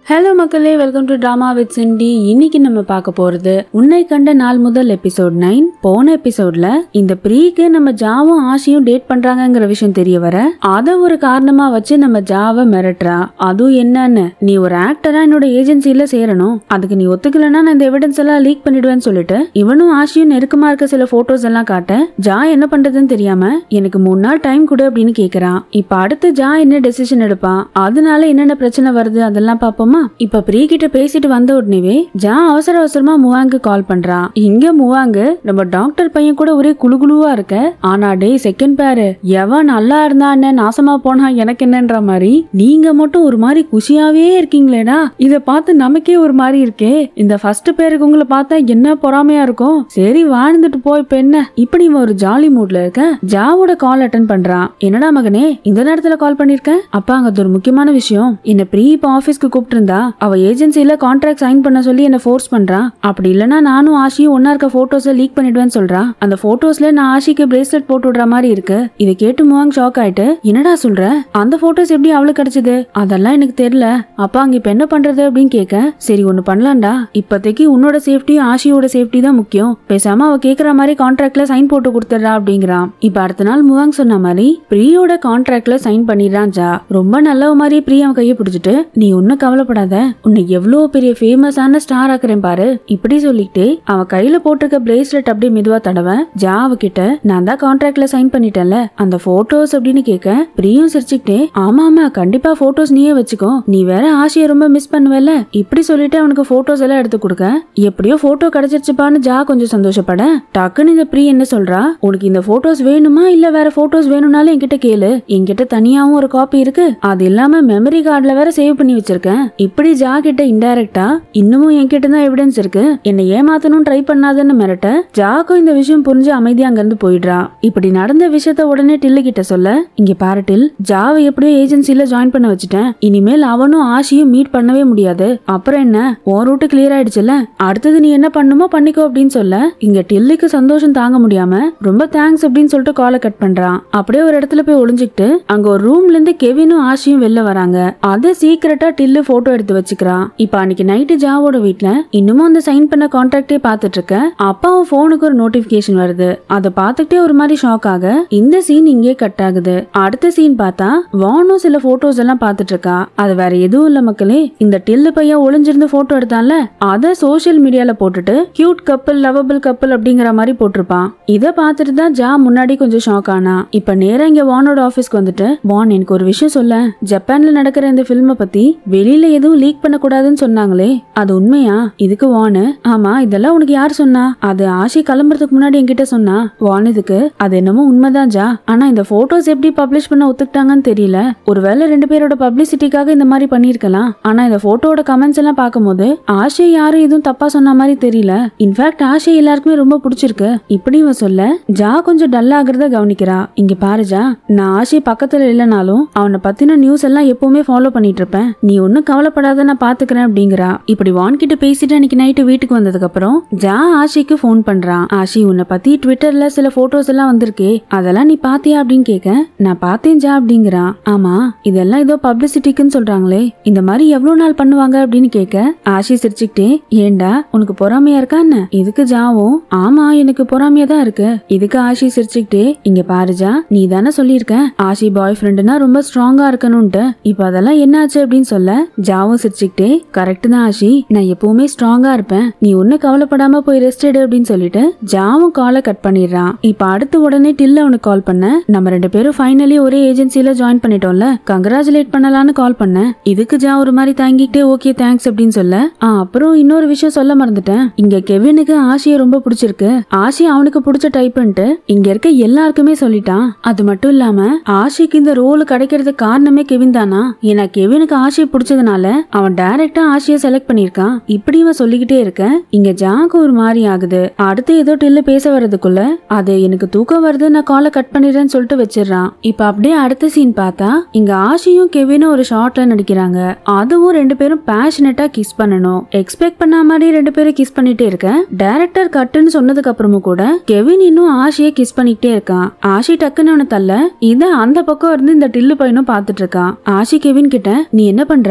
hello மக்களே welcome to drama with Cindy இன்னைக்கு நம்ம பார்க்க போறது உன்னை கண்ட நாள் முதல் எபிசோட் நைன் போன எபிசோட்ல இந்த ப்ரீக்கு நம்ம ஜாவும் ஆஷியும் டேட் பண்றாங்கங்கிற விஷயம் தெரிய வர அத ஒரு காரணமா வச்சு நம்ம ஜாவை மிரட்டுறா அதுவும் என்னன்னு நீ ஒரு ஆக்டரா என்னோட ஏஜென்சில சேரணும் அதுக்கு நீ ஒத்துக்கலன்னா நான் இந்த எவிடன்ஸ் எல்லாம் லீக் பண்ணிடுவேன்னு சொல்லிட்டு இவனும் ஆஷியும் நெருக்கமா இருக்க சில போட்டோஸ் எல்லாம் காட்ட ஜா என்ன பண்றதுன்னு தெரியாம எனக்கு மூணு நாள் டைம் கொடு அப்படின்னு கேக்குறான் இப்ப அடுத்து ஜா என்ன டெசிஷன் எடுப்பான் அதனால என்னென்ன பிரச்சனை வருது அதெல்லாம் பாப்போமா இப்ப பிரி கிட்ட பேசிட்டு வந்த உடனேவே ஜா அவசர அவசரமா முவாங்கு கால் பண்றான் இங்க முவாங்கு நம்ம டாக்டர் பையன் கூட ஒரே குளுகுளுவா இருக்க ஆனா டேய் செகண்ட் பேரு எவன் நல்லா இருந்தா என்ன நாசமா போனா எனக்கு என்னன்ற மாதிரி நீங்க மட்டும் ஒரு மாதிரி குஷியாவே இருக்கீங்களேடா இத பார்த்து நமக்கே ஒரு மாதிரி இருக்கே இந்த ஃபர்ஸ்ட் பேருக்கு உங்களை பார்த்தா என்ன பொறாமையா இருக்கும் சரி வாழ்ந்துட்டு போ இப்ப என்ன இப்படி இவன் ஒரு ஜாலி மூட்ல இருக்க ஜாவோட கால் அட்டன் பண்றான் என்னடா மகனே இந்த நேரத்துல கால் பண்ணிருக்க அப்பா அங்க அது ஒரு முக்கியமான விஷயம் என்ன ப்ரீ இப்ப ஆபீஸ்க்கு கூப்பிட்டு இருந்தா அவ ஏஜென்சில கான்ட்ராக்ட் சைன் பண்ண சொல்லி என்ன ஃபோர்ஸ் பண்றா அப்படி இல்லனா நானும் ஆஷியும் ஒன்னா இருக்க போட்டோஸ லீக் பண்ணிடுவேன்னு சொல்றா அந்த போட்டோஸ்ல நான் ஆஷிக்கு பிரேஸ்லெட் போட்டு விடுற மாதிரி இருக்கு இதை கேட்டு முவாங் ஷாக் ஆயிட்டு என்னடா சொல்ற அந்த போட்டோஸ் எப்படி அவளுக்கு கிடைச்சது அதெல்லாம் எனக்கு தெரியல அப்பா அங்க இப்ப என்ன பண்றது அப்படின்னு கேட்க சரி ஒண்ணு பண்ணலாம்டா இப்போதைக்கு உன்னோட சேஃப்டியும் ஆஷியோட சேஃப்டி தான் முக்கியம் பேசாம அவ கேக்குற மாதிரி கான்ட்ராக்ட்ல சைன் போட்டு கொடுத்துறா அப்படிங்கிறான் இப்ப அடுத்த நாள் முவாங் சொன்ன மாதிரி பிரியோட கான்ட்ராக்ட்ல சைன் பண்ணிடுறான் ஜா ரொம்ப நல்லவ மாதிரி பிரியா அவன் கையை பிடிச்சிட்டு நீ ஒன்னும் கவலைப்படாத உன்னை எவ்வளவு பெரிய ஃபேமஸான ஸ்டார் ஆக்குறேன் பாரு இப்படி சொல்லிட்டு அவன் கையில போட்டிருக்க பிரேஸ்லெட் அப்படியே மெதுவா தடவ ஜா அவகிட்ட நான் தான் கான்ட்ராக்ட்ல சைன் பண்ணிட்டேன்ல அந்த போட்டோஸ் அப்படின்னு கேட்க பிரியும் சிரிச்சுக்கிட்டே ஆமா ஆமா கண்டிப்பா போட்டோஸ் நீயே வச்சுக்கோ நீ வேற ஆசையை ரொம்ப மிஸ் பண்ணுவல இப்படி சொல்லிட்டு அவனுக்கு போட்டோஸ் எல்லாம் எடுத்து கொடுக்க எப்படியோ போட்டோ கிடைச்சிருச்சுப்பான்னு ஜா கொஞ்சம் சந்தோஷப்பட டக்குன்னு இந்த பிரி என்ன சொல்றா உனக்கு இந்த போட்டோஸ் வேணுமா இல்ல வேற போட்டோஸ் வேணும்னாலும் என்கிட்ட கேளு என்கிட்ட தனியாவும் ஒரு காப்பி இருக்கு அது இல்லாம மெமரி கார்டுல வேற சேவ் பண்ணி வச்சிருக்கேன் இப்படி ஜா கிட்ட இன்டைரக்டா இன்னமும் என்கிட்ட தான் எவிடன்ஸ் இருக்கு என்னை ஏமாத்தணும் ட்ரை பண்ணாதன்னு மிரட்ட ஜாக்கும் இந்த விஷயம் புரிஞ்சு அமைதியா அங்கிருந்து போயிடுறா இப்படி நடந்த விஷயத்த உடனே டில்லு கிட்ட சொல்ல இங்க பாரு டில் ஜாவை எப்படியோ ஏஜென்சில ஜாயின் பண்ண வச்சுட்டேன் இனிமேல் அவனும் ஆஷியும் மீட் பண்ணவே முடியாது அப்புறம் என்ன உன் ரூட்டு கிளியர் ஆயிடுச்சுல அடுத்தது நீ என்ன பண்ணுமோ பண்ணிக்கோ அப்படின்னு சொல்ல இங்க டில்லுக்கு சந்தோஷம் தாங்க முடியாம ரொம்ப தேங்க்ஸ் அப்படின்னு சொல்லிட்டு காலை கட் பண்றான் அப்படியே ஒரு இடத்துல போய் ஒளிஞ்சுக்கிட்டு அங்க ஒரு ரூம்ல இருந்து கெவினும் ஆஷியும் வெளில வராங்க அத சீக்கிரட்டா டில்லு போட்டோ எடுத்து வச்சுக்கிறான் இப்ப அன்னைக்கு நைட்டு ஜாவோட வீட்ல இன்னமும் அந்த சைன் பண்ண கான்ட்ராக்டே பாத்துட்டு இருக்க அப்பாவும் போனுக்கு ஒரு நோட்டிபிகேஷன் வருது அதை பார்த்துட்டே ஒரு மாதிரி ஷாக் ஆக இந்த சீன் இங்கே கட் ஆகுது அடுத்த சீன் பார்த்தா வானும் சில போட்டோஸ் எல்லாம் பார்த்துட்டு இருக்கா அது வேற எதுவும் இல்ல மக்களே இந்த டில்லு பையன் ஒளிஞ்சிருந்து போட்டோ எடுத்தான்ல அத சோஷியல் மீடியால போட்டுட்டு கியூட் கப்பல் லவபிள் கப்பல் அப்படிங்கிற மாதிரி போட்டிருப்பான் இத பார்த்துட்டு தான் ஜா முன்னாடி கொஞ்சம் ஷாக் ஆனா இப்ப நேரா இங்க வானோட ஆபீஸ்க்கு வந்துட்டு வான் எனக்கு ஒரு விஷயம் சொல்ல ஜப்பான்ல நடக்கிற இந்த பிலிம பத்தி வெளியில எதுவும் லீக் பண்ண கூடாதுன்னு சொன்னாங்களே அது உண்மையா இதுக்கு வானு ஆமா இதெல்லாம் உனக்கு யார் சொன்னா அது ஆஷி கிளம்புறதுக்கு முன்னாடி என்கிட்ட சொன்னா வான் இதுக்கு அது என்னமோ உண்மைதான் ஜா ஆனா இந்த போட்டோஸ் எப்படி பப்ளிஷ் பண்ண ஒத்துக்கிட்டாங்கன்னு தெரியல ஒருவேளை ரெண்டு பேரோட பப்ளிசிட்டிக்காக இந்த மாதிரி பண்ணிருக்கலாம் ஆனா இந்த போட்டோட கமெண்ட்ஸ் எல்லாம் பார்க்கும்போது ஆஷை யாரும் எதுவும் தப்பா சொன்ன மாதிரி தெரியல இன்ஃபேக்ட் ஆஷை எல்லாருக்குமே ரொம்ப பிடிச்சிருக்கு இப்படி இவன் சொல்ல ஜா கொஞ்சம் டல் ஆகுறத கவனிக்கிறா இங்க பாரு ஜா நான் ஆஷை பக்கத்துல இல்லைனாலும் அவனை பத்தின நியூஸ் எல்லாம் எப்பவுமே ஃபாலோ பண்ணிட்டு இருப்பேன் நீ ஒன்னும் கவலைப்படாத நான் பாத்துக்கிறேன் அப்படிங்கிறா இப்படி வான் கிட்ட பேசிட்டு அன்னைக்கு நைட்டு வீட்டுக்கு வந்ததுக்கு அப்புறம் ஜா ஆஷிக்கு ஃபோன் பண்றான் ஆஷி உன்னை பத்தி ட்விட்டர்ல சில போட்டோஸ் எல்லாம் வந்திருக்கே அதெல்லாம் நீ பாத்தியா அப்படின்னு கேட்க நான் பார்த்தேன் ஜா அப்படிங்கிறான் ஆமா இதெல்லாம் ஏதோ பப்ளிசிட்டிக்குன்னு சொல்றாங்களே இந்த மாதிரி எவ்வளவு நாள் பண்ணுவாங்க அப்படின்னு கேட்க ஆஷி சிரிச்சுக்கிட்டே ஏண்டா உனக்கு பொறாமையா இருக்கா என்ன இதுக்கு ஜாவும் ஆமா எனக்கு பொறாமையா தான் இருக்கு இதுக்கு ஆஷி சிரிச்சுக்கிட்டே இங்க பாரு ஜா நீ தானே சொல்லியிருக்க ஆஷி பாய் ஃப்ரெண்டுனா ரொம்ப ஸ்ட்ராங்கா இருக்கணும்ட்டு இப்ப அதெல்லாம் என்னாச்சு அப்படின்னு சொல்ல ஜாவும் சிரிச்சுக்கிட்டே கரெக்ட் தான் ஆஷி நான் எப்பவுமே ஸ்ட்ராங்கா இருப்பேன் நீ ஒன்னும் கவலைப்படாம போய் ரெஸ்ட் எடு அப்படின்னு சொல்லிட்டு ஜாவும் காலை கட் பண்ணிடுறான் இப்ப அடுத்து உடனே டில்ல அவனுக்கு கால் பண்ண நம்ம ரெண்டு பேரும் ஃபைனலி ஒரே ஏஜென்சில ஜாயின் பண்ணிட்டோம்ல கங்க்ராச்சுலேட் பண்ணலாம்னு கால் பண்ணேன் இதுக்கு ஜா ஒரு மாதிரி தாங்கிக்கிட்டே ஓகே தேங்க்ஸ் அப்படின்னு சொல்ல ஆ, அப்புறம் இன்னொரு விஷயம் சொல்ல மறந்துட்டேன் இங்க கெவினுக்கு ஆஷியை ரொம்ப பிடிச்சிருக்கு ஆஷி அவனுக்கு பிடிச்ச டைப்ன்ட்டு இங்க இருக்க எல்லாருக்குமே சொல்லிட்டான் அது மட்டும் இல்லாம ஆஷிக்கு இந்த ரோல் கிடைக்கிறதுக்கு காரணமே கெவின் தானா ஏன்னா கெவினுக்கு ஆஷியை பிடிச்சதுனால அவன் டைரக்டா ஆஷியை செலக்ட் பண்ணிருக்கான் இப்படி இவன் சொல்லிக்கிட்டே இருக்க இங்க ஜாக்கு ஒரு மாதிரி ஆகுது அடுத்து ஏதோ டில்லு பேச வர்றதுக்குள்ள அது எனக்கு தூக்கம் வருது நான் காலை கட் பண்ணிடுறேன்னு சொல்லிட்டு வச்சிடுறான் இப்ப அப்படியே அடுத்த சீன் பார்த்தா இங்க ஆஷியும் கெவினும் ஒரு ஷார்ட்ல நடிக்கிறாங்க அதுவும் ரெண்டு பேரும் பேஷனட்டா கிஸ் பண்ணணும் எக்ஸ்பெக்ட் பண்ண மாதிரி ரெண்டு பேரும் கிஸ் பண்ணிட்டே இருக்க டைரக்டர் கட்டுன்னு சொன்னதுக்கு அப்புறமும் கூட கெவின் இன்னும் ஆஷியை கிஸ் பண்ணிக்கிட்டே இருக்கான் ஆஷி டக்குன்னு அவனை தள்ள இத அந்த பக்கம் இருந்து இந்த டில்லு பையனும் பாத்துட்டு இருக்கான் ஆஷி கெவின் கிட்ட நீ என்ன பண்ற சாஃப்ட்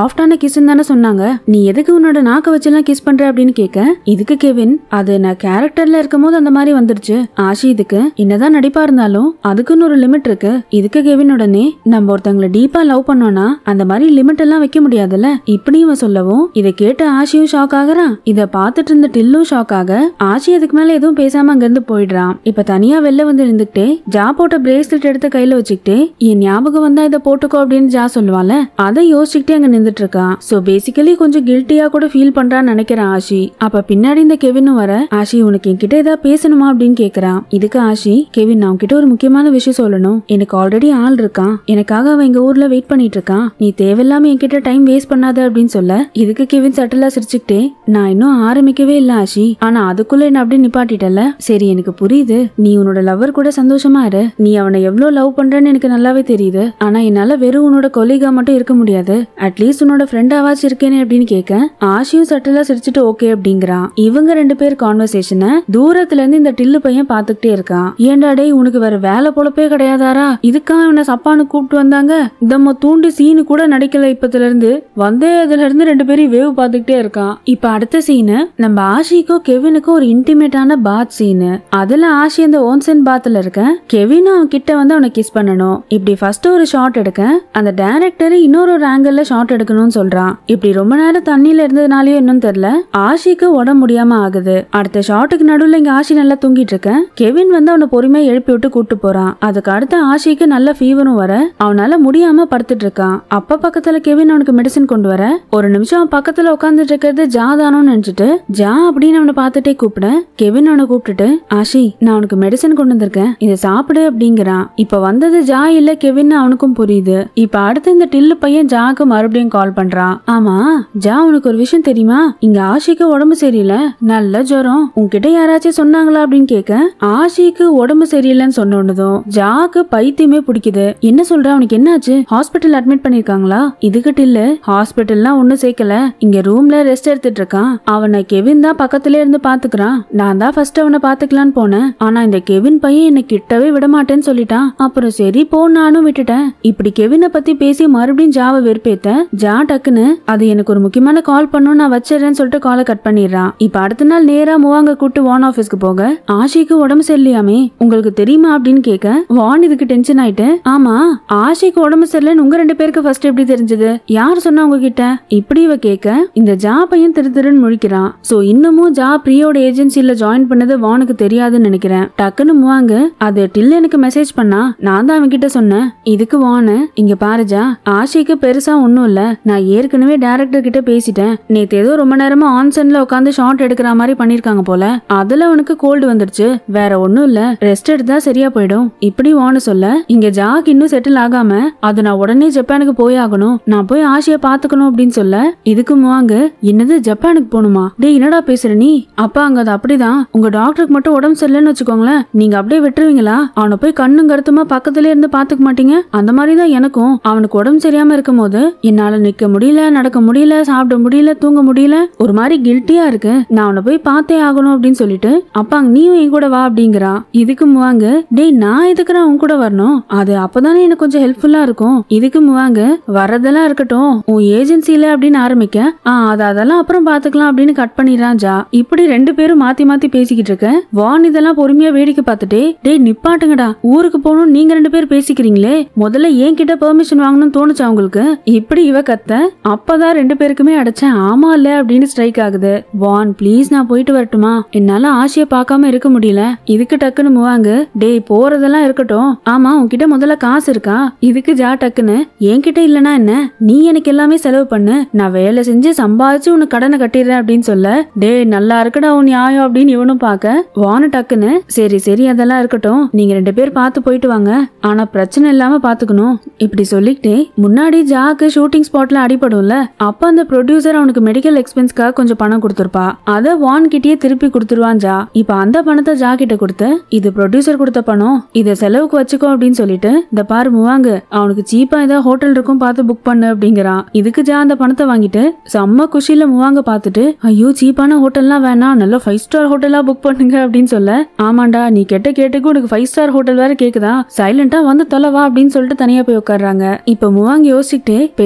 சாஃப்டான கிஸ் தானே சொன்னாங்க நீ எதுக்கு உன்னோட நாக்க வச்செல்லாம் கிஸ் பண்ற அப்படின்னு கேட்க இதுக்கு கெவின் அது நான் கேரக்டர்ல இருக்கும் போது அந்த மாதிரி வந்துருச்சு ஆஷி இதுக்கு என்னதான் நடிப்பா இருந்தாலும் அதுக்குன்னு ஒரு லிமிட் இருக்கு இதுக்கு கெவின் உடனே நம்ம ஒருத்தங்களை டீப்பா லவ் பண்ணோம்னா அந்த மாதிரி லிமிட் எல்லாம் வைக்க முடியாதுல்ல இப்படி இவன் சொல்லவும் இதை கேட்டு ஆஷியும் ஷாக் ஆகுறான் இத பார்த்துட்டு இருந்த டில்லும் ஷாக் ஆக ஆஷி அதுக்கு மேல எதுவும் பேசாம அங்கிருந்து போயிடுறான் இப்ப தனியா வெளில வந்து இருந்துகிட்டே ஜா போட்ட பிரேஸ்லெட் எடுத்து கையில வச்சுக்கிட்டு என் ஞாபகம் வந்தா இதை போட்டுக்கோ அப்படின்னு ஜா சொல்லுவான்ல அதை யோசிச்சுக்கிட்டே அங்க நின்றுட்டு இருக்கான் சோ பேசிக்கலி கொஞ்சம் கில்ட்டியா கூட ஃபீல் பண்றான்னு நினைக்கிறேன் ஆஷி அப்ப பின்னாடி இந்த கெவினும் வர ஆஷி உனக்கு என்கிட்ட ஏதாவது பேசணுமா அப்படின்னு கேக்குறான் இதுக்கு ஆஷி கெவின் நான் உன்கிட்ட ஒரு முக்கியமான விஷயம் சொல்லணும் எனக்கு ஆல்ரெடி ஆள் இருக்கான் எனக்காக அவன் எங்க ஊர்ல வெயிட் பண்ணிட்டு இருக்கான் நீ தேவையில்லாம என்கிட்ட டைம் வேஸ்ட் பண்ணாத அப்படின்னு சொல்ல இதுக்கு கெவின் சட்டலா சிரிச்சுக்கிட்டே நான் இன்னும் ஆரம்பிக்கவே இல்ல ஆஷி ஆனா அதுக்குள்ள என்ன அப்படியே நிப்பாட்டிட்டல சரி எனக்கு புரியுது நீ உன்னோட லவ்வர் கூட சந்தோஷமா இரு நீ அவனை எவ்வளவு லவ் பண்றன்னு எனக்கு நல்லாவே தெரியுது ஆனா என்னால வெறும் உன்னோட கொலிகா மட்டும் இருக்க முடியாது அட்லீஸ்ட் உன்னோட ஃப்ரெண்டாவாச்சும் இருக்கேனே அப்படின்னு கேட்க ஆஷியும் சட்டலா சிரிச்சுட்டு ஓகே அப்படிங்கிறான் இவங்க ரெண்டு பேர் கான்வர்சேஷனை தூரத்துல இருந்து இந்த டில்லு பையன் பாத்துக்கிட்டே இருக்கான் ஏன்டா டேய் உனக்கு வேற வேலை பொழப்பே கிடையாதாரா இதுக்காக இவனை சப்பானு கூப்பிட்டு வந்தாங்க இதம்ம தூண்டு சீனு கூட நடிக்கல இப்பத்துல இருந்து வந்தே அதுல இருந்து ரெண்டு பேரும் வேவ் பாத்துக்கிட்டே இருக்கான் இப்ப அடுத்த சீனு நம்ம ஆஷிக்கும் கெவினுக்கும் ஒரு இன்டிமேட்டான பாத் சீனு அதுல ஆஷி அந்த ஓன்சன் பாத்ல இருக்க கெவினும் அவன் கிட்ட வந்து அவனை கிஸ் பண்ணணும் இப்படி ஃபர்ஸ்ட் ஒரு ஷாட் எடுக்க அந்த டைரக்டர் இன்னொரு ஒரு ஆங்கிள் ஷாட் எடுக்கணும்னு சொல்றான் இப்படி ரொம்ப நேரம் தண்ணியில இருந்ததுனாலயோ என்னன்னு தெரியல ஆஷிக்கு உடம்பு முடியாம ஆகுது அடுத்த ஷாட்டுக்கு நடுவுல இங்க ஆஷி நல்லா தூங்கிட்டு இருக்க கெவின் வந்து அவனை பொறுமையா எழுப்பி விட்டு கூட்டு போறான் அதுக்கு அடுத்து ஆஷிக்கு நல்ல ஃபீவரும் வர அவனால முடியாம படுத்துட்டு இருக்கான் அப்ப பக்கத்துல கெவின் அவனுக்கு மெடிசன் கொண்டு வர ஒரு நிமிஷம் அவன் பக்கத்துல உட்காந்துட்டு இருக்கிறது ஜாதானோன்னு நினைச்சிட்டு ஜா அப்படின்னு அவனை பார்த்துட்டே கூப்பிட கெவின் அவனை கூப்பிட்டுட்டு ஆஷி நான் உனக்கு மெடிசன் கொண்டு வந்திருக்கேன் இதை சாப்பிடு அப்படிங்கிறான் இப்ப வந்தது ஜா இல்ல கெவின் அவனுக்கும் புரியுது இப்ப அடுத்து இந்த டில்லு பையன் ஜாக்கு மறுபடியும் கால் பண்றான் ஆமா ஜா உனக்கு ஒரு விஷயம் தெரியுமா இங்க ஆஷிக்கு உடம்பு சரியில்லை நல்ல ஜுரம் உன்கிட்ட யாராச்சும் சொன்னாங்களா அப்படின்னு கேட்க ஆஷிக்கு உடம்பு சரியில்லைன்னு சொன்னதும் ஜாக்கு பைத்தியமே பிடிக்குது என்ன சொல்ற அவனுக்கு என்னாச்சு ஹாஸ்பிட்டல் அட்மிட் பண்ணிருக்காங்களா இதுகிட்ட இல்ல ஹாஸ்பிட்டல்லாம் ஒண்ணும் சேர்க்கல இங்க ரூம்ல ரெஸ்ட் எடுத்துட்டு இருக்கான் அவனை கெவின் தான் பக்கத்துல இருந்து பாத்துக்கிறான் நான் தான் ஃபர்ஸ்ட் அவனை பாத்துக்கலான்னு போனேன் ஆனா இந்த கெவின் பையன் என்ன கிட்டவே விட மாட்டேன்னு சொல்லிட்டான் அப்புறம் சரி போ நானும் விட்டுட்டேன் இப்படி கெவினை பத்தி பேசி மறுபடியும் ஜாவை வெறுப்பேத்த ஜா டக்குன்னு அது எனக்கு ஒரு முக்கியமான கால் பண்ணும் நான் வச்சிடறேன்னு சொல்லிட்டு காலை கட் பண்ணிடுறான் இப்ப அடுத்த நாள் நேரா முவாங்க கூட்டு வான் ஆபீஸ்க்கு போக ஆஷிக்கு உடம்பு சரியில்லையாமே உங்களுக்கு தெரியுமா அப்படின்னு கேட்க வான் இதுக்கு டென்ஷன் ஆயிட்டு ஆமா ஆஷிக்கு உடம்பு சரியில்லைன்னு உங்க ரெண்டு பேருக்கு ஃபர்ஸ்ட் எப்படி தெரிஞ்சது யார் சொன்னா உங்ககிட்ட இப்படி இவ கேட்க இந்த ஜா பையன் திரு திருன்னு முழிக்கிறான் சோ இன்னமும் ஜா பிரியோட ஏஜென்சில ஜாயின் பண்ணது வானுக்கு தெரியாதுன்னு நினைக்கிறேன் டக்குன்னு முவாங்க அது டில் எனக்கு மெசேஜ் பண்ணா நான் தான் அவன்கிட்ட சொன்னேன் இதுக்கு வானு இங்க பாரு ஜா ஆஷிக்கு பெருசா ஒண்ணும் இல்ல நான் ஏற்கனவே டேரக்டர் கிட்ட பேசிட்டேன் நேத்து ஏதோ ரொம்ப நேரமா ஆன்சன்ல உட்காந்து ஷார்ட் எடுக்கிற மாதிரி பண்ணிருக்காங்க போல அதுல உனக்கு கோல்டு வந்துருச்சு வேற ஒண்ணும் இல்ல ரெஸ்ட் எடுத்தா சரியா போயிடும் இப்படி வானு சொல்ல இங்க ஜாக் இன்னும் செட்டில் ஆகாம அது நான் உடனே ஜப்பானுக்கு போய் ஆகணும் நான் போய் ஆஷிய பாத்துக்கணும் அப்படின்னு சொல்ல இதுக்கு முவாங்க என்னது ஜப்பானுக்கு போகணுமா டேய் என்னடா பேசுற நீ அப்பா அங்க அது அப்படிதான் உங்க டாக்டருக்கு மட்டும் உடம்பு சரியில்லைன்னு வச்சுக்கோங்களேன் நீங்க அப்படியே விட்டுருவீங்களா அவனை போய் கண்ணும் கருத்துமா பக்கத்துல இருந்து பாத்துக்க மாட்டீங்க அந்த மாதிரி தான் எனக்கும் அவனுக்கு உடம்பு சரியாம இருக்கும் போது என்னால நிக்க முடியல நடக்க முடியல சாப்பிட முடியல தூங்க முடியல ஒரு மாதிரி கில்ட்டியா இருக்கு நான் அவனை போய் பார்த்தே ஆகணும் அப்படின்னு சொல்லிட்டு அப்பா நீயும் என் கூட வா அப்படிங்கிறான் இதுக்கு முவாங்க டேய் நான் எதுக்குறா உன் கூட வரணும் அது அப்பதானே எனக்கு கொஞ்சம் ஹெல்ப்ஃபுல்லா இருக்கும் இதுக்கு முவாங்க வரதெல்லாம் இருக்கட்டும் உன் ஏஜென்சில அப்படின்னு ஆரம்பிக்க ஆ அது அதெல்லாம் அப்புறம் பாத்துக்கலாம் அப்படின்னு கட் பண்ணிடுறான் ஜா இப்படி ரெண்டு பேரும் மாத்தி மாத்தி பேசிக்கிட்டு இருக்க வான் இதெல்லாம் பொறுமையா வேடிக்கை பார்த்துட்டே டேய் நிப்பாட்டுங்கடா ஊருக்கு போகணும் நீங்க ரெண்டு பேர் பேசிக்கிறீங்களே முதல்ல என் கிட்ட பெர்மிஷன் வாங்கணும்னு தோணுச்சா உங்களுக்கு இப்படி இவ கத்த அப்பதான் ரெண்டு பேருக்குமே அடைச்சேன் ஆமா இல்ல அப்படின்னு ஸ்ட்ரைக் ஆகுது வான் ப்ளீஸ் நான் போயிட்டு வரட்டுமா என்னால ஆசைய பார்க்காம இருக்க முடியல இதுக்கு டக்குன்னு முவாங்க டேய் போறதெல்லாம் இருக்கட்டும் ஆமா உன்கிட்ட முதல்ல காசு இருக்கா இதுக்கு ஜா டக்குன்னு என்கிட்ட இல்லனா என்ன நீ எனக்கு எல்லாமே செலவு பண்ணு நான் வேலை செஞ்சு சம்பாதிச்சு உனக்கு கடனை கட்டிடுறேன் அப்படின்னு சொல்ல டேய் நல்லா இருக்குடா உன் நியாயம் அப்படின்னு இவனும் பார்க்க வானு டக்குன்னு சரி சரி அதெல்லாம் இருக்கட்டும் நீங்க ரெண்டு பேர் பார்த்து போயிட்டு வாங்க ஆனா பிரச்சனை இல்லாம பாத்துக்கணும் இப்படி சொல்லிக்கிட்டே முன்னாடி ஜாக்கு ஷூட்டிங் ஸ்பாட்ல அடிபடும்ல அப்ப அந்த ப்ரொடியூசர் அவனுக்கு மெடிக்கல் எக்ஸ்பென்ஸ்க்காக கொஞ்சம் பணம் கொடுத்துருப்பா அத வான் கிட்டயே திருப்பி கொடுத்துருவான் ஜா இப்ப அந்த பணத்தை ஜா கிட்ட கொடுத்து இது ப்ரொடியூசர் கொடுத்த பணம் இத செலவுக்கு வச்சுக்கோ அப்படின்னு சொல்லிட்டு இந்த பாரு முவாங்க அவனுக்கு சீப்பா ஏதாவது ஹோட்டல் இருக்கும் பார்த்து புக் பண்ணு அப்படிங்கிறான் இதுக்கு ஜா அந்த பணத்தை வாங்கிட்டு செம்ம குஷியில முவாங்க பார்த்துட்டு ஐயோ சீப்பான ஹோட்டல்லாம் வேணாம் நல்ல ஃபைவ் ஸ்டார் ஹோட்டலா புக் பண்ணுங்க அப்படின்னு சொல்ல ஆமாண்டா நீ கெட்ட கேட்டுக்கு உனக்கு ஃபைவ் ஸ்டார் ஹோட்டல் வேற கேக்குதா சைலண்டா வந்து தொலைவா அப்படின்னு சொல்லிட்டு தனியா போய் உட்கார்றாங்க இப்ப முவாங்க யோசிச்சுட்டே பேசாம நான்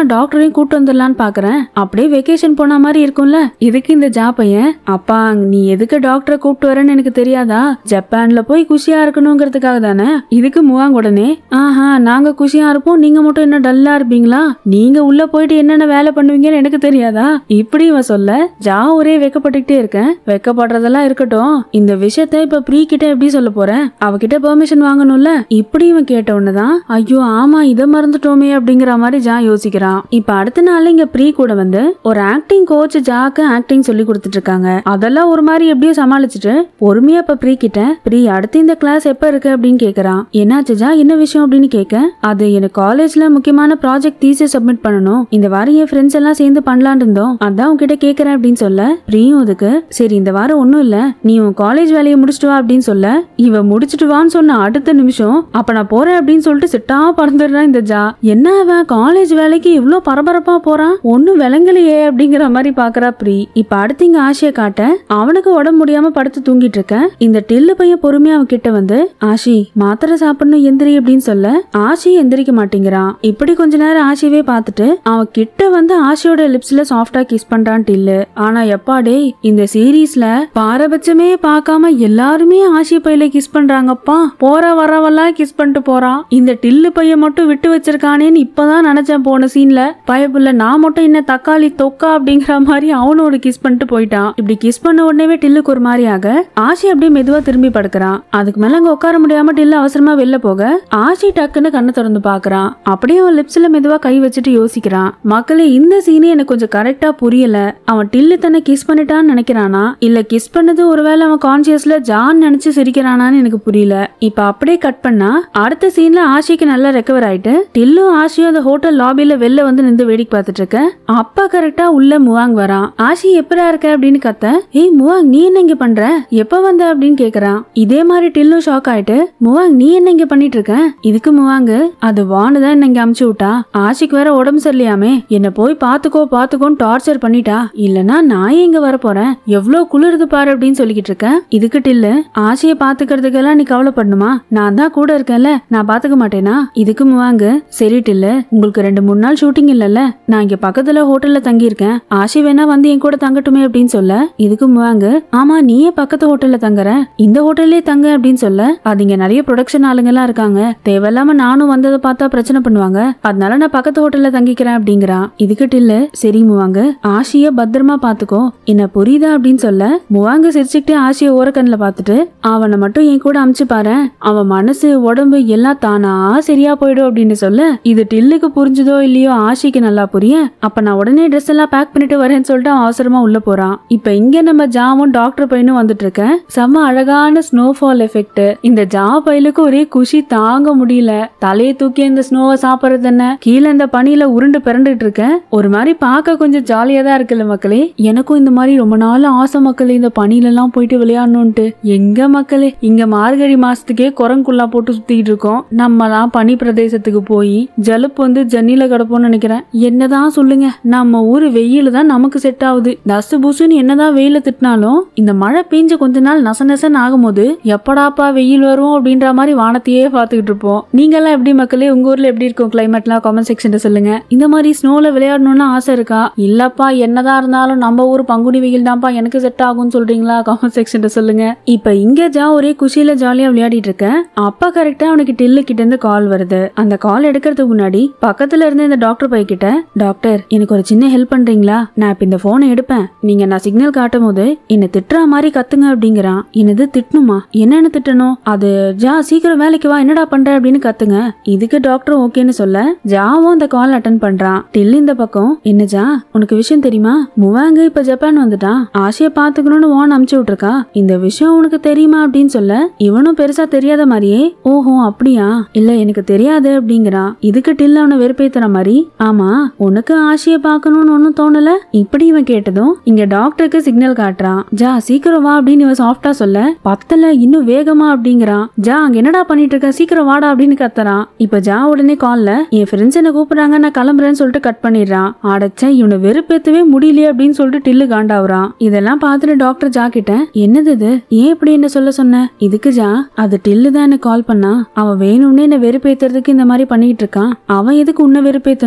டாக்டரையும் கூட்டு வந்துடலான்னு பாக்குறேன் அப்படியே வெக்கேஷன் போன மாதிரி இருக்கும்ல இதுக்கு இந்த ஜா பையன் அப்பா நீ எதுக்கு டாக்டரை கூப்பிட்டு வரேன்னு எனக்கு தெரியாதா ஜப்பான்ல போய் குஷியா இருக்கணுங்கிறதுக்காக தானே இதுக்கு முவாங்க உடனே ஆஹா நாங்க குஷியா இருப்போம் நீங்க மட்டும் என்ன டல்லா இருப்பீங்களா நீங்க உள்ள போயிட்டு என்னென்ன வேலை பண்ணுவீங்கன்னு எனக்கு தெரியாதா இப்படி இவன் சொல்ல ஜா ஒரே வெக்கப்பட்டுக்கிட்டே இருக்கேன் வெக்கப்படுறதெல்லாம் இருக்கட்டும் இந்த விஷயத்த இப்ப ப்ரீ கிட்ட எப்படி சொல்ல போறேன் அவகிட்ட பெர்மிஷன் வாங்கணும்ல இப்படி இவன் கேட்ட உடனேதான் ஐயோ ஆமா இத மறந்துட்டோமே அப்படிங்கிற மாதிரி ஜா யோசிக்கிறான் இப்ப அடுத்த நாள் இங்க ப்ரீ கூட வந்து ஒரு ஆக்டிங் கோச் ஜாக்கு ஆக்டிங் சொல்லி கொடுத்துட்டு இருக்காங்க அதெல்லாம் ஒரு மாதிரி எப்படியோ சமாளிச்சுட்டு பொறுமையா இப்ப ப்ரீ கிட்ட ப்ரீ அடுத்து இந்த கிளாஸ் எப்ப இருக்கு அப்படின்னு கேக்குறான் என்னாச்சு ஜா என்ன விஷயம் அப்படின்னு கேட்க அது எனக்கு காலேஜ்ல முக்கியமான ப்ராஜெக்ட் தீசிஸ் சப்மிட் பண்ணணும் இந்த வாரம் என் ஃப்ரெண்ட்ஸ் எல்லாம் சேர்ந்து பண்ணலாம்னு இருந்தோம் அதான் உன்கிட்ட கேக்குறேன் அப்படின்னு சொல்ல ப்ரீயும் அதுக்கு சரி இந்த வாரம் ஒண்ணும் இல்ல நீ உன் காலேஜ் வேலையை முடிச்சிட்டு வா அப்படின்னு சொல்ல இவ முடிச்சிட்டு வான்னு சொன்ன அடுத்த நிமிஷம் அப்ப நான் போறேன் அப்படின்னு சொல்லிட்டு சிட்டா பறந்துடுறான் இந்த ஜா என்ன அவன் காலேஜ் வேலைக்கு இவ்ளோ பரபரப்பா போறான் ஒண்ணும் விளங்கலையே அப்படிங்கிற மாதிரி பாக்குறா ப்ரீ இப்ப அடுத்து இங்க ஆசைய காட்ட அவனுக்கு உடம்பு முடியாம படுத்து தூங்கிட்டு இருக்க இந்த டில்லு பையன் பொறுமையா அவன் கிட்ட வந்து ஆஷி மாத்திரை சாப்பிடணும் எந்திரி அப்படின்னு சொல்ல ஆஷி எந்திரிக்க மாட்டேங்கிறான் இப்படி கொஞ்ச நேரம் ஆஷியவே பார்த்துட்டு அவன் கிட்ட வந்து ஆஷியோட லிப்ஸ்ல சாஃப்டா கிஸ் பண்றான் டில்லு ஆனா எப்பாடே இந்த சீரீஸ்ல பாரபட்சமே பார்க்காம எல்லாருமே ஆஷி பையில கிஸ் பண்றாங்கப்பா போற வரவெல்லாம் கிஸ் பண்ணிட்டு போறான் இந்த டில்லு பையன் மட்டும் விட்டு வச்சிருக்கானேன்னு இப்பதான் நினைச்சேன் போன சீன்ல பயப்புள்ள நான் மட்டும் என்ன தக்காளி தொக்கா அப்படிங்கிற மாதிரி அவனும் ஒரு கிஸ் பண்ணிட்டு போயிட்டான் இப்படி கிஸ் பண்ண உடனே டில்லுக்கு ஒரு மாதிரி ஆக ஆஷி அப்படியே மெதுவா திரும்பி படுக்கிறான் அதுக்கு மேல அங்க உட்கார முடியாம டில்லு அவசரமா வெளில போக ஆஷி டக்குன்னு கண்ணை திறந்து பாக்குறான் அப்படியே அவன் லிப்ஸ்ல மெதுவா கை வச்சுட்டு யோசிக்கிறான் மக்களே இந்த சீனே எனக்கு கொஞ்சம் கரெக்டா புரியல அவன் டில்லு தன்னை கிஸ் பண்ணிட்டான்னு நினைக்கிறானா இல்ல கிஸ் பண்ணது ஒருவேளை அவன் கான்சியஸ்ல ஜான் நினைச்சு சிரிக்கிறானான்னு எனக்கு புரியல இப்ப அப்படியே கட் பண்ணா அடுத்த சீன்ல ஆஷிக்கு நல்லா ரெக்கவர் ஆயிட்டு டில்லும் ஆஷியும் அந்த ஹோட்டல் லாபில வெளில வந்து நின்று வேடிக்கை பார்த்துட்டு இருக்க அப்பா கரெக்டா உள்ள முவாங் வரான் ஆஷி எப்படா இருக்க அப்படின்னு கத்த ஏய் முவாங் நீ என்ன இங்க பண்ற எப்ப வந்த அப்படின்னு கேக்குறான் இதே மாதிரி டில்லும் ஷாக் ஆயிட்டு முவாங் நீ என்ன இங்க பண்ணிட்டு இருக்க இதுக்கு முவாங்கு அது வானு தான் என்ன இங்க அமுச்சு விட்டா ஆஷிக்கு வேற உடம்பு சரியில்லையாமே என்ன போய் பாத்துக்கோ பாத்துக்கோன்னு டார்ச்சர் பண்ணிட்டா இல்லனா நான் எங்க வர போறேன் எவ்வளவு குளிருது பாரு அப்படின்னு சொல்லிக்கிட்டு இருக்கேன் இதுக்கு டில்லு ஆசைய பாத்துக்கிறதுக்கெல்லாம் நீ கவலைப்படணுமா நான் தான் கூட இருக்கேன்ல நான் பாத்துக்க மாட்டேனா இதுக்கு முவாங்கு சரி டில்லு உங்களுக்கு ரெண்டு மூணு நாள் ஷூட்டிங் இல்லல்ல நான் இங்க பக்கத்துல ஹோட்டல்ல தங்கி இருக்கேன் ஆஷி வேணா வந்து என் கூட தங்கட்டுமே அப்படின்னு சொல்ல இதுக்கு முவாங்கு ஆமா நீயே பக்கத்து ஹோட்டல்ல தங்குற இந்த ஹோட்டல்லே தங்க அப்படின்னு சொல்ல அது இங்க நிறைய ப்ரொடக்ஷன் ஆளுங்க எல்லாம் இருக்காங்க தேவையில்லாம நானும் வந்ததை பார்த்தா பிரச்சனை பண்ணுவாங்க அதனால நான் பக்கத்து ஹோட்டல்ல தங்கிக்கிறேன் அப்படிங்கிறான் இதுக்கு டில்லு சரி முவாங்கு ஆஷிய பத்திரமா பாத்துக்கோ என்ன புரியுதா அப்படின்னு சொல்ல முவாங்கு சிரிச்சுக்கிட்டே ஆஷிய ஓரக்கண்ணில் பார்த்துட்டு அவனை மட்டும் என் கூட அமுச்சு பாரு அவன் மனசு உடம்பு எல்லாம் தானா சரியா போயிடும் அப்படின்னு சொல்ல இது டில்லுக்கு புரிஞ்சுதோ இல்லையோ ஆஷிக்கு நல்லா புரிய அப்ப நான் உடனே ட்ரெஸ் எல்லாம் பேக் பண்ணிட்டு வரேன்னு சொல்லிட்டு அவன் அவசரமா உள்ள போறான் இப்ப இங்க நம்ம ஜாவும் டாக்டர் பையனும் வந்துட்டு இருக்கேன் செம்ம அழகான ஸ்னோஃபால் எஃபெக்ட் இந்த ஜா பையலுக்கு ஒரே குஷி தாங்க முடியல தலையை தூக்கி இந்த ஸ்னோவை சாப்பிடுறது என்ன கீழே இந்த பனியில உருண்டு பிறண்டுட்டு இருக்கேன் ஒரு மாதிரி பார்க்க கொஞ்சம் ஜாலியா தான் இருக்குல்ல மக்களே எனக்கும் இந்த மாதிரி ரொம்ப நாள் ஆசை மக்களே இந்த பனியில எல்லாம் போயிட்டு விளையாடணும்ட்டு எங்க மக்களே இங்க மார்கழி மாசத்துக்கே குரங்குள்ளா போட்டு சுத்திட்டு இருக்கோம் நம்மலாம் பனி பிரதேசத்துக்கு போய் ஜலுப்பு வந்து ஜன்னில கிடப்போம்னு நினைக்கிறேன் என்னதான் சொல்லுங்க நம்ம ஊரு வெயில் தான் நமக்கு செட் ஆகுது தசு புசுன்னு என்னதான் வெயில திட்டினாலும் இந்த மழை பெஞ்ச கொஞ்ச நாள் நச நசன்னு ஆகும்போது எப்படாப்பா வெயில் வரும் அப்படின்ற மாதிரி வானத்தையே பார்த்துக்கிட்டு இருப்போம் நீங்கெல்லாம் எப்படி மக்களே உங்க ஊர்ல எப்படி இருக்கும் கிளைமேட்லாம் காமெண்ட் செக்ஷன்ல சொல்லுங்க இந்த மாதிரி ஸ்னோல விளையாடணும்னு ஆசை இருக்கா இல்லப்பா என்னதான் இருந்தாலும் நம்ம ஊர் பங்குனி வெயில் தான்ப்பா எனக்கு செட் ஆகும்னு சொல்றீங்களா காமெண்ட் செக்ஷன்ல சொல்லுங்க இப்ப இங்க ஜா ஒரே குஷியில ஜாலியா விளையாடிட்டு இருக்கேன் அப்பா கரெக்டா அவனுக்கு டில்லு கிட்ட இருந்து கால் வருது அந்த கால் எடுக்கிறதுக்கு முன்னாடி பக்கத்துல இருந்து இந்த டாக்டர் பை கிட்ட டாக்டர் எனக்கு ஒரு சின்ன ஹெல்ப் பண்றீங்களா நான் இப்ப இந்த போனை எடுப்பேன் நீங்க நான் சிக்னல் காட்டும் போது என்ன திட்டுற மாதிரி கத்துங்க அப்படிங்கிறான் என்னது திட்டணுமா என்னன்னு திட்டணும் அது ஜா சீக்கிரம் வேலைக்கு வா என்னடா பண்ற அப்படின்னு கத்துங்க இதுக்கு டாக்டர் ஓகேன்னு சொல்ல ஜாவும் அந்த கால் அட்டன் பண்றான் டில் இந்த பக்கம் என்ன ஜா உனக்கு விஷயம் தெரியுமா முவாங்க இப்ப ஜப்பான் வந்துட்டான் ஆசைய பாத்துக்கணும்னு வான் அமுச்சு விட்டுருக்கா இந்த விஷயம் உனக்கு தெரியுமா அப்படின்னு சொல்ல இவனும் பெருசா தெரியாத மாதிரியே ஓஹோ அப்படியா இல்ல எனக்கு தெரியாது அப்படிங்கிறான் இதுக்கு டில் அவனை வெறுப்பேத்துற மாதிரி ஆமா உனக்கு ஆசைய பாக்கணும்னு ஒன்னும் தோணல இப்படி இவன் கேட்டதும் இங்க டாக்டருக்கு சிக்னல் காட்டுறான் ஜா சீக்கிரம் வா அப்படின்னு இவன் சாஃப்டா சொல்ல பத்தல இன்னும் வேகமா அப்படிங்கிறான் ஜா அங்க என்னடா பண்ணிட்டு இருக்க சீக்கிரம் வாடா அப்படின்னு கத்துறான் இப்ப ஜா உடனே கால்ல என் ஃப்ரெண்ட்ஸ் என்ன கூப்பிடுறாங்க நான் கிளம்புறேன்னு சொல்லிட்டு கட் பண்ணிடுறான் அடைச்ச இவனை வெறுப்பேத்தவே முடியலையே அப்படின்னு சொல்லிட்டு டில்லு காண்டாவுறான் இதெல்லாம் பார்த்துட்டு டாக்டர் ஜா கிட்ட என்னது இது ஏன் இப்படி என்ன சொல்ல சொன்ன இதுக்கு ஜா அது டில்லு தான் எனக்கு கால் பண்ணா அவன் வேணும்னே என்ன வெறுப்பேத்துறதுக்கு இந்த மாதிரி பண்ணிட்டு இருக்கான் அவன் எதுக்கு உன்னை வெறுப்பேத்தணும்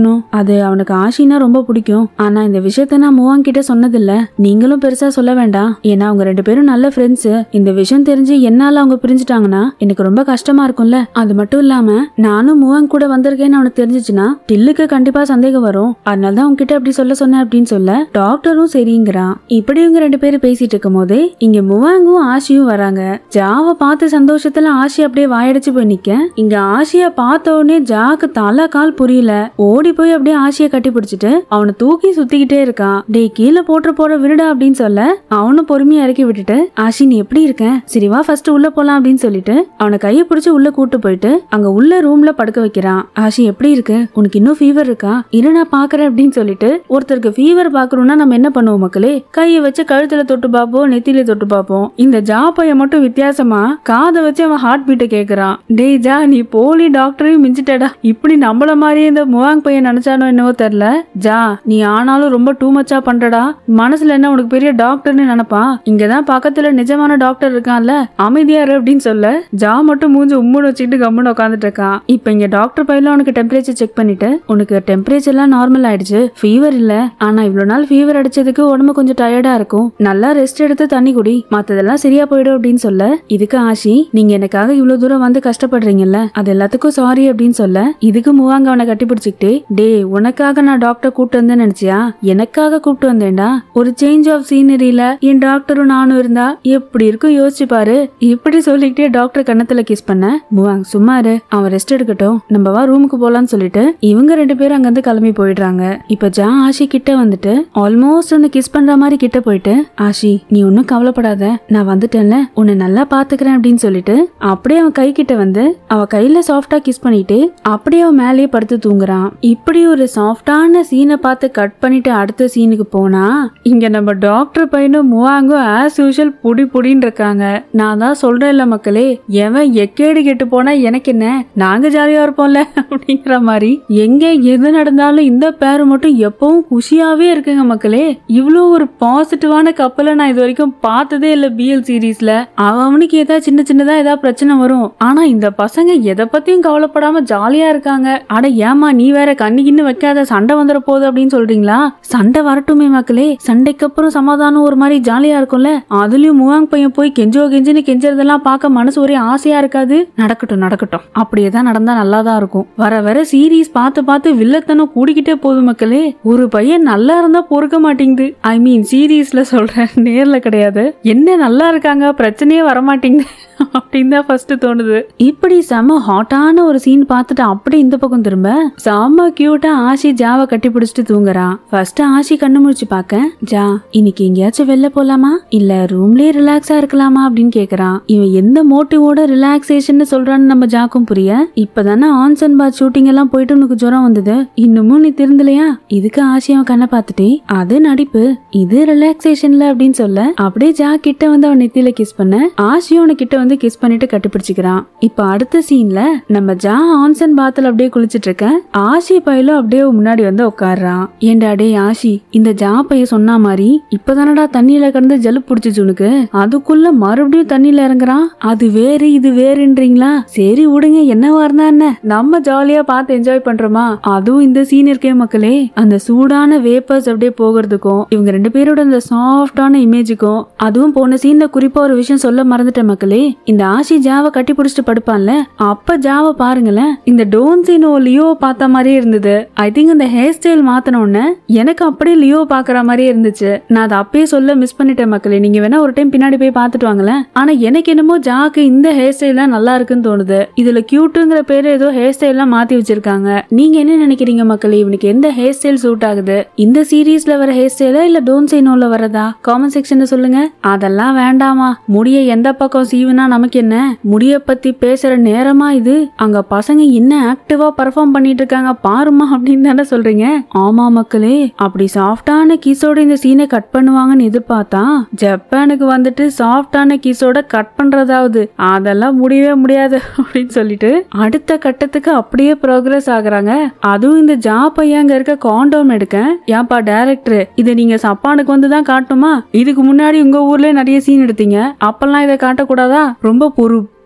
சொல்லணும் அது அவனுக்கு ஆஷினா ரொம்ப பிடிக்கும் ஆனா இந்த விஷயத்த நான் முவாங் கிட்ட சொன்னதில்ல நீங்களும் பெருசா சொல்ல வேண்டாம் ஏன்னா அவங்க ரெண்டு பேரும் நல்ல ஃப்ரெண்ட்ஸ் இந்த விஷயம் தெரிஞ்சு என்னால அவங்க பிரிஞ்சுட்டாங்கன்னா எனக்கு ரொம்ப கஷ்டமா இருக்கும்ல அது மட்டும் இல்லாம நானும் முவாங் கூட வந்திருக்கேன்னு அவனுக்கு தெரிஞ்சிச்சுன்னா டில்லுக்கு கண்டிப்பா சந்தேகம் வரும் அதனால தான் உங்ககிட்ட அப்படி சொல்ல சொன்னேன் அப்படின்னு சொல்ல டாக்டரும் சரிங்கிறான் இப்படி இவங்க ரெண்டு பேரும் பேசிட்டு இருக்கும் போதே இங்க முவாங்கும் ஆஷியும் வராங்க ஜாவை பார்த்து சந்தோஷத்துல ஆஷி அப்படியே வாயடிச்சு போய் நிக்க இங்க ஆஷிய பார்த்த உடனே ஜாக்கு தலை கால் புரியல ஓடி போய் அப்படியே ஆஷிய கட்டி பிடிச்சிட்டு அவனை தூக்கி சுத்திக்கிட்டே இருக்கான் டேய் கீழே போட்டு போற விடுடா அப்படின்னு சொல்ல அவனும் பொறுமையா இறக்கி விட்டுட்டு ஆஷி நீ எப்படி இருக்க சரி வா ஃபர்ஸ்ட் உள்ள போலாம் அப்படின்னு சொல்லிட்டு அவனை கையை பிடிச்சு உள்ள கூட்டு போயிட்டு அங்க உள்ள ரூம்ல படுக்க வைக்கிறான் ஆஷி எப்படி இருக்கு உனக்கு இன்னும் ஃபீவர் இருக்கா இரு நான் பாக்குறேன் அப்படின்னு சொல்லிட்டு ஒருத்தருக்கு ஃபீவர் பாக்குறோம்னா நம்ம என்ன பண்ணுவோம் மக்களே கையை வச்சு கழுத்துல தொட்டு பார்ப்போம் நெத்தியில தொட்டு பார்ப்போம் இந்த ஜா பையன் மட்டும் வித்தியாசமா காதை வச்சு அவன் ஹார்ட் பீட்டை கேக்குறான் டேய் ஜா நீ போலி டாக்டரையும் மிஞ்சிட்டடா இப்படி நம்மள மாதிரியே இந்த முவாங் பையன் நினைச்சானோ என்னவோ தெரியல ஜா நீ ஆனாலும் ரொம்ப டூ மச்சா பண்றடா மனசுல என்ன உனக்கு பெரிய டாக்டர்னு நினைப்பான் இங்கதான் பக்கத்துல நிஜமான டாக்டர் இருக்கான்ல அமைதியா இரு அப்படின்னு சொல்ல ஜா மட்டும் மூஞ்சி உம்முன்னு வச்சுக்கிட்டு கம்முன்னு உட்காந்துட்டு இருக்கான் இப்ப இங்க டாக்டர் பையில உனக்கு டெம்பரேச்சர் செக் பண்ணிட்டு உனக்கு டெம்பரேச்சர் எல்லாம் நார்மல் ஆயிடுச்சு ஃபீவர் இல்ல ஆனா இவ்வளவு நாள் ஃபீவர் அடிச்சதுக்கு உடம்பு கொஞ்சம் டயர்டா இருக்கும் நல்லா ரெஸ்ட் எடுத்து தண்ணி குடி மத்ததெல்லாம் சரியா போயிடும் அப்படின்னு சொல்ல இதுக்கு ஆஷி நீங்க எனக்காக இவ்வளவு தூரம் வந்து கஷ்டப்படுறீங்கல்ல அது எல்லாத்துக்கும் சாரி அப்படின்னு சொல்ல இதுக்கு மூவாங்க அவனை கட்டி பிடிச்சிக்கிட்டே டே உனக்காக நான் டாக்டர் கூப்பிட்டு வந்தேன்னு நினைச்சியா எனக்காக கூப்பிட்டு வந்தேன்டா ஒரு சேஞ்ச் ஆஃப் சீனரியில என் டாக்டரும் நானும் இருந்தா எப்படி இருக்கும் யோசிச்சு பாரு இப்படி சொல்லிக்கிட்டே டாக்டர் கன்னத்துல கிஸ் பண்ண மூவாங் சும்மா இரு அவன் ரெஸ்ட் எடுக்கட்டும் நம்ம வா ரூமுக்கு போலாம்னு சொல்லிட்டு இவங்க ரெண்டு பேரும் அங்கிருந்து கிளம்பி போயிடுறாங்க இப்ப ஜா ஆஷி கிட்ட வந்துட்டு ஆல்மோஸ்ட் ஒன்னு கிஸ் பண்ற மாதிரி கிட்ட போயிட்டு ஆஷி நீ ஒன்னும் கவலைப்படாத நான் வந்துட்டேன்ல உன்னை நல்லா பாத்துக்கிறேன் அப்படின்னு சொல்லிட்டு அப்படியே அவன் கை கிட்ட வந்து அவ கையில சாஃப்டா கிஸ் பண்ணிட்டு அப்படியே அவன் மேலேயே படுத்து தூங்குறான் இப்படி ஒரு சாஃப்டான சீனை பார்த்து கட் பண்ணிட்டு அடுத்த சீனுக்கு போனா இங்க நம்ம டாக்டர் பையனும் மூவாங்கும் ஆஸ் யூஷுவல் புடி புடின்னு இருக்காங்க நான் தான் சொல்றேன் இல்ல மக்களே எவன் எக்கேடு கெட்டு போனா எனக்கு என்ன நாங்க ஜாலியா இருப்போம்ல அப்படிங்கிற மாதிரி எங்க எது நடந்தாலும் இந்த பேரு மட்டும் எப்பவும் குஷியாவே இருக்குங்க மக்களே இவ்வளோ ஒரு பாசிட்டிவான கப்பலை நான் இது வரைக்கும் பார்த்ததே இல்ல பிஎல் சீரீஸ்ல அவனுக்கு ஏதாவது சின்ன சின்னதா ஏதாவது பிரச்சனை வரும் ஆனா இந்த பசங்க எதை பத்தியும் கவலைப்படாம ஜாலியா இருக்காங்க அட ஏமா நீ வேற கண்ணிக்கின்னு வைக்காத சண்டை வந்துட போகுது அப்படின்னு சொல்றீங்களா சண்டை வரட்டுமே மக்களே சண்டைக்கு அப்புறம் சமாதானம் ஒரு மாதிரி ஜாலியா இருக்கும்ல அதுலயும் முவாங் பையன் போய் கெஞ்சோ கெஞ்சின்னு கெஞ்சறதெல்லாம் பார்க்க மனசு ஒரே ஆசையா இருக்காது நடக்கட்டும் நடக்கட்டும் அப்படியே தான் நடந்தா நல்லா தான் இருக்கும் வர வர சீரீஸ் பார்த்து பார்த்து வில்லத்தனம் கூடிக்கிட்டே போகுது மக்களே ஒரு பையன் நல்லா இருந்தா பொறுக்க மாட்டேங்குது ஐ மீன் சீரீஸ்ல சொல்றேன் நேர்ல கிடையாது என்ன நல்லா இருக்காங்க பிரச்சனையே வர மாட்டேங்குது அப்படின்னு தான் ஃபர்ஸ்ட் தோணுது இப்படி செம ஹாட்டான ஒரு சீன் பார்த்துட்டு அப்படி இந்த பக்கம் திரும்ப செம கியூட்டா ஆஷி ஜாவை கட்டி பிடிச்சிட்டு தூங்குறான் ஃபர்ஸ்ட் ஆஷி கண்ணு முழிச்சு பார்க்க ஜா இன்னைக்கு எங்கேயாச்சும் வெளில போலாமா இல்ல ரூம்லயே ரிலாக்ஸா இருக்கலாமா அப்படின்னு கேக்குறான் இவன் எந்த மோட்டிவோட ரிலாக்ஸேஷன் சொல்றான்னு நம்ம ஜாக்கும் புரிய இப்பதானே ஆன்சன் பாத் ஷூட்டிங் எல்லாம் போயிட்டு உனக்கு ஜுரம் வந்தது இன்னமும் நீ திருந்தலையா இதுக்கு ஆஷி அவன் கண்ணை பார்த்துட்டே அது நடிப்பு இது ரிலாக்ஸேஷன்ல அப்படின்னு சொல்ல அப்படியே ஜா கிட்ட வந்து அவன் நெத்தியில கிஸ் பண்ண ஆஷியும் அவன கிட்ட வந்து கிஸ் பண்ணிட்டு கட்டிப்பிடிச்சுக்கிறான் இப்ப அடுத்த சீன்ல நம்ம ஜா ஆன்சன் பாத்துல அப்படியே குளிச்சிட்டு இருக்க ஆஷி பையலும் அப்படியே முன்னாடி வந்து உட்காடுறான் ஏண்டா டே ஆஷி இந்த ஜா பைய சொன்ன மாதிரி இப்பதானடா தண்ணியில கிடந்து ஜலு பிடிச்சிச்சு உனக்கு அதுக்குள்ள மறுபடியும் தண்ணியில இறங்குறான் அது வேறு இது வேறுன்றீங்களா சரி விடுங்க என்னவா இருந்தா என்ன நம்ம ஜாலியா பார்த்து என்ஜாய் பண்றோமா அதுவும் இந்த சீன் இருக்கே மக்களே அந்த சூடான வேப்பர்ஸ் அப்படியே போகிறதுக்கும் இவங்க ரெண்டு பேரோட அந்த சாஃப்டான இமேஜுக்கும் அதுவும் போன சீன்ல குறிப்பா ஒரு விஷயம் சொல்ல மறந்துட்டேன் மக்களே இந்த ஆஷி ஜாவை கட்டி பிடிச்சிட்டு படுப்பான்ல அப்ப ஜாவை பாருங்களேன் இந்த டோன்சினோ லியோ பார்த்த மாதிரியே இருந்தது ஐ திங்க் அந்த ஹேர் ஸ்டைல் மாத்தின உடனே எனக்கு அப்படியே லியோ பாக்குற மாதிரியே இருந்துச்சு நான் அதை அப்பயே சொல்ல மிஸ் பண்ணிட்டேன் மக்களே நீங்க வேணா ஒரு டைம் பின்னாடி போய் பார்த்துட்டு வாங்களேன் ஆனா எனக்கு என்னமோ ஜாக்கு இந்த ஹேர் ஸ்டைல் தான் நல்லா இருக்குன்னு தோணுது இதுல கியூட்டுங்கிற பேரு ஏதோ ஹேர் ஸ்டைல் எல்லாம் மாத்தி வச்சிருக்காங்க நீங்க என்ன நினைக்கிறீங்க மக்களே இவனுக்கு எந்த ஹேர் ஸ்டைல் சூட் ஆகுது இந்த சீரீஸ்ல வர ஹேர் ஸ்டைலா இல்ல டோன்சைனோல வரதா காமெண்ட் செக்ஷன்ல சொல்லுங்க அதெல்லாம் வேண்டாமா முடிய எந்த பக்கம் சீவுனா நமக்கு என்ன முடிய பத்தி பேசுற நேரமா இது அங்க பசங்க என்ன ஆக்டிவா பர்ஃபார்ம் பண்ணிட்டு இருக்காங்க பாருமா அப்படின்னு தானே சொல்றீங்க ஆமா மக்களே அப்படி சாஃப்டான கீஸோட இந்த சீனை கட் பண்ணுவாங்கன்னு எதிர்பார்த்தா ஜப்பானுக்கு வந்துட்டு சாஃப்டான கீஸோட கட் பண்றதாவது அதெல்லாம் முடியவே முடியாது அப்படின்னு சொல்லிட்டு அடுத்த கட்டத்துக்கு அப்படியே ப்ரோக்ரஸ் ஆகுறாங்க அதுவும் இந்த ஜா பையங்க இருக்க காண்டோம் எடுக்க ஏன்பா டைரக்டர் இதை நீங்க சப்பானுக்கு வந்து தான் காட்டணுமா இதுக்கு முன்னாடி உங்க ஊர்ல நிறைய சீன் எடுத்தீங்க அப்பெல்லாம் இதை காட்டக்கூடாதா ரொம்ப பொறு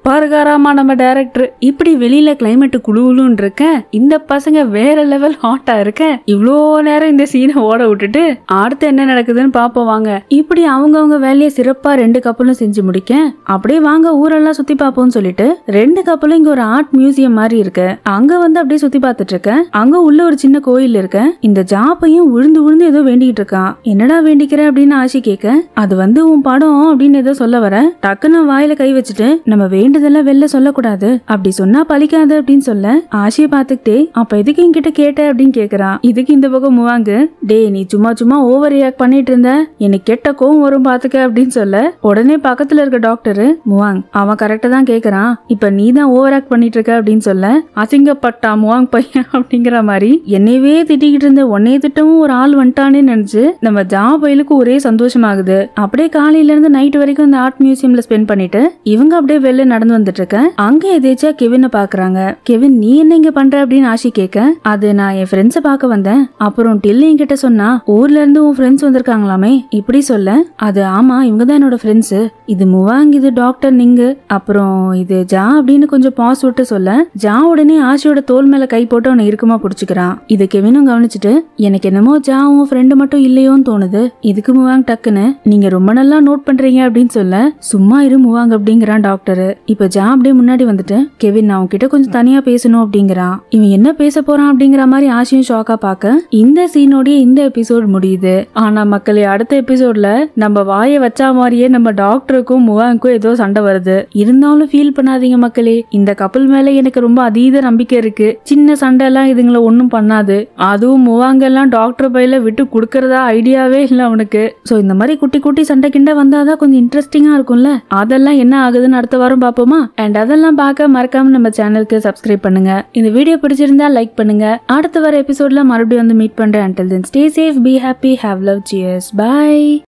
கடுப்பா இருக்காராமா நம்ம டைரக்டர் இப்படி வெளியில கிளைமேட் குழுன்னு இருக்க இந்த பசங்க வேற லெவல் ஹாட்டா இருக்க இவ்வளோ நேரம் இந்த சீனை ஓட விட்டுட்டு அடுத்து என்ன நடக்குதுன்னு பாப்போம் வாங்க இப்படி அவங்கவங்க வேலையை சிறப்பா ரெண்டு கப்பலும் செஞ்சு முடிக்க அப்படியே வாங்க ஊரெல்லாம் சுத்தி பார்ப்போம்னு சொல்லிட்டு ரெண்டு கப்பலும் இங்க ஒரு ஆர்ட் மியூசியம் மாதிரி இருக்கு அங்க வந்து அப்படியே சுத்தி பார்த்துட்டு இருக்கேன் அங்க உள்ள ஒரு சின்ன கோயில் இருக்க இந்த ஜாப்பையும் விழுந்து விழுந்து ஏதோ வேண்டிக்கிட்டு இருக்கான் என்னடா வேண்டிக்கிற அப்படின்னு ஆஷி கேட்க அது வந்து உன் படம் அப்படின்னு ஏதோ சொல்ல வர டக்குன்னு வாயில கை வச்சுட்டு நம்ம வேண்டதெல்லாம் வெளில சொல்லக்கூடாது அப்படி சொன்னா பலிக்காது அப்படின்னு சொல்ல ஆஷியை பார்த்துக்கிட்டே அப்ப எதுக்கு என்கிட்ட கேட்ட அப்படின்னு கேக்குறான் இதுக்கு இந்த பக்கம் முவாங்கு டேய் நீ சும்மா சும்மா ஓவர் ரியாக்ட் பண்ணிட்டு இருந்த எனக்கு கெட்ட கோவம் வரும் பாத்துக்க அப்படின்னு சொல்ல உடனே பக்கத்துல இருக்க டாக்டர் முவாங் அவன் கரெக்டா தான் கேக்குறான் இப்ப நீ தான் ஓவர் ஆக்ட் பண்ணிட்டு இருக்க அப்படின்னு சொல்ல அசிங்கப்பட்டா முவாங் பையன் அப்படிங்கிற மாதிரி என்னையவே திட்டிக்கிட்டு இருந்த உன்னைய திட்டமும் ஒரு ஆள் வந்துட்டானே நினைச்சு நம்ம ஜா பயிலுக்கு ஒரே சந்தோஷமாகுது அப்படியே காலையில இருந்து நைட் வரைக்கும் இந்த ஆர்ட் மியூசியம்ல ஸ்பெண்ட் பண்ணிட்டு இவங்க அப்படியே வெளில நடந்து வந்துட்டு இருக்க அங்க எதேச்சா கெவினை பாக்குறாங்க கெவின் நீ என்ன இங்க பண்ற அப்படின்னு ஆஷி கேட்க அது நான் என் ஃப்ரெண்ட்ஸை பார்க்க வந்தேன் அப்புறம் டில்லி என்கிட்ட சொன்னா ஊர்ல இருந்து உன் ஃப்ரெண்ட்ஸ் வந்திருக்காங்களாமே இப்படி சொல்ல அது ஆமா இவங்க தான் என்னோட ஃப்ரெண்ட்ஸ் இது முவாங் இது டாக்டர் நிங்கு அப்புறம் இது ஜா அப்படின்னு கொஞ்சம் பாஸ் விட்டு சொல்ல ஜா உடனே ஆஷியோட தோல் மேல கை போட்டு அவனை இறுக்கமா புடிச்சுக்கிறான் இது கெவினும் கவனிச்சுட்டு எனக்கு என்னமோ ஜா உன் ஃப்ரெண்டு மட்டும் இல்லையோன்னு தோணுது இதுக்கு முவாங் டக்குன்னு நீங்க ரொம்ப நல்லா நோட் பண்றீங்க அப்படின்னு சொல்ல சும்மா இரு முவாங் அப்படிங்கிறான் டாக்டர் இப்ப ஜா அப்படியே முன்னாடி வந்துட்டு கெவின் நான் உன்கிட்ட கொஞ்சம் தனியா பேசணும் அப்படிங்கிறான் இவன் என்ன பேச போறான் அப்படிங்கிற மாதிரி ஆஷியும் ஷாக்கா பார்க்க இந்த சீனோடய இந்த எபிசோட் முடியுது ஆனா மக்களே அடுத்த எபிசோட்ல நம்ம வாயை வச்சா மாதிரியே நம்ம டாக்டருக்கும் முவாங்க்கும் ஏதோ சண்டை வருது இருந்தாலும் ஃபீல் பண்ணாதீங்க மக்களே இந்த கப்பல் மேல எனக்கு ரொம்ப அதீத நம்பிக்கை இருக்கு சின்ன சண்டை எல்லாம் இதுங்களை ஒன்றும் பண்ணாது அதுவும் முவாங்க எல்லாம் டாக்டர் பையில விட்டு கொடுக்கறதா ஐடியாவே இல்லை அவனுக்கு ஸோ இந்த மாதிரி குட்டி குட்டி சண்டை கிண்ட வந்தாதான் கொஞ்சம் இன்ட்ரெஸ்டிங்கா இருக்கும்ல அதெல்லாம் என்ன ஆகுதுன்னு அடுத்த வாரம் பார்ப்போமா அண்ட் அதெல்லாம் பார்க்க மறக்காம நம்ம சேனலுக்கு சப்ஸ்கிரைப் பண்ணுங்க இந்த வீடியோ பிடிச்சிருந்தா லைக் பண்ணுங்க அடுத்த வர எபிசோட்ல மறுபடியும் வந்து மீட் பண்றேன் until then stay safe be happy have love cheers bye